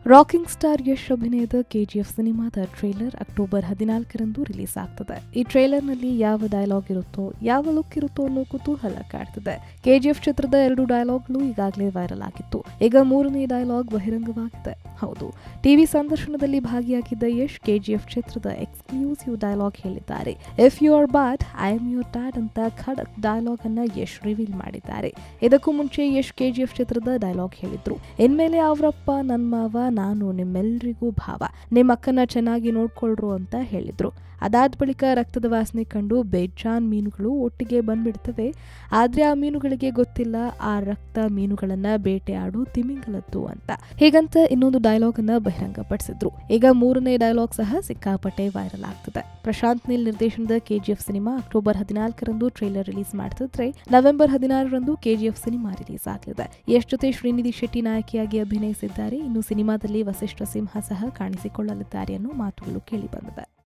rocking star Yash ಅಭಿನಯದ KGF ಸಿನಿಮಾದ trailer October ಹದಿನಾಲ್ಕರಂದು ರಿಲೀಸ್ ಆಗ್ತದೆ ಈ ಟ್ರೇಲರ್ನಲ್ಲಿ ಯಾವ ಡೈಲಾಗ್ ಇರುತ್ತೋ ಯಾವ ಲುಕ್ ಇರುತ್ತೋ ಅನ್ನೋ ಕುತೂಹಲ ಕಾಡ್ತಿದೆ ಕೆಜಿಎಫ್ ಚಿತ್ರದ ಎರಡು ಡೈಲಾಗ್ಗಳು ಈಗಾಗಲೇ ವೈರಲ್ ಆಗಿತ್ತು ಈಗ ಮೂರನೇ ಡೈಲಾಗ್ ಬಹಿರಂಗವಾಗಿದೆ ಹೌದು ಟಿವಿ ಸಂದರ್ಶನದಲ್ಲಿ ಭಾಗಿಯಾಗಿದ್ದ ಯಶ್ ಕೆಜಿಎಫ್ ಚಿತ್ರದ ಎಕ್ಸ್ಕ್ಲೂಸಿವ್ ಡೈಲಾಗ್ ಹೇಳಿದ್ದಾರೆ if you are bad I am your dad ಅಂತ ಖಡಕ್ ಡೈಲಾಗ್ ಅನ್ನ ಯಶ್ ರಿವೀಲ್ ಮಾಡಿದ್ದಾರೆ ಇದಕ್ಕೂ ಮುಂಚೆ ಯಶ್ ಕೆಜಿಎಫ್ ಚಿತ್ರದ ಡೈಲಾಗ್ ಹೇಳಿದ್ರು ಇನ್ಮೇಲೆ ಅವರಪ್ಪ ನನ್ನ ಮಾವ ನಾನು ನಿಮ್ಮೆಲ್ಲರಿಗೂ ಭಾವ ನಿಮ್ಮ ಅಕ್ಕನ ಚೆನ್ನಾಗಿ ನೋಡ್ಕೊಳ್ರು ಅಂತ ಹೇಳಿದ್ರು ಅದಾದ ಬಳಿಕ ರಕ್ತದ ವಾಸನೆ ಕಂಡು ಬೇಜಾನ್ ಮೀನುಗಳು ಒಟ್ಟಿಗೆ ಬಂದ್ಬಿಡ್ತವೆ ಆದ್ರೆ ಆ ಮೀನುಗಳಿಗೆ ಗೊತ್ತಿಲ್ಲ ಆ ರಕ್ತ ಮೀನುಗಳನ್ನ ಬೇಟೆಯಾಡು ತಿಮಿಂಗಲದ್ದು ಅಂತ ಹೀಗಂತ ಇನ್ನೊಂದು ಡೈಲಾಗ್ ಅನ್ನ ಬಹಿರಂಗಪಡಿಸಿದ್ರು ಈಗ ಮೂರನೇ ಡೈಲಾಗ್ ಸಹ ಸಿಕ್ಕಾಪಟ್ಟೆ ವೈರಲ್ ಆಗ್ತದೆ ಪ್ರಶಾಂತ್ ನೀಲ್ ನಿರ್ದೇಶನದ ಕೆಜಿಎಫ್ ಸಿನಿಮಾ ಅಕ್ಟೋಬರ್ ಹದಿನಾಲ್ಕರಂದು ಟ್ರೇಲರ್ ರಿಲೀಸ್ ಮಾಡ್ತಿದ್ರೆ ನವೆಂಬರ್ ಹದಿನಾರರಂದು ಕೆಜಿಎಫ್ ಸಿನಿಮಾ ರಿಲೀಸ್ ಆಗಲಿದೆ ಯಶ್ ಜೊತೆ ಶ್ರೀನಿಧಿ ಶೆಟ್ಟಿ ನಾಯಕಿಯಾಗಿ ಅಭಿನಯಿಸಿದ್ದಾರೆ ಇನ್ನು ಸಿನಿಮಾದಲ್ಲಿ ವಸಿಷ್ಠ ಸಿಂಹ ಸಹ ಕಾಣಿಸಿಕೊಳ್ಳಲಿದ್ದಾರೆ ಅನ್ನೋ ಮಾತುಗಳು ಕೇಳಿಬಂದಿದೆ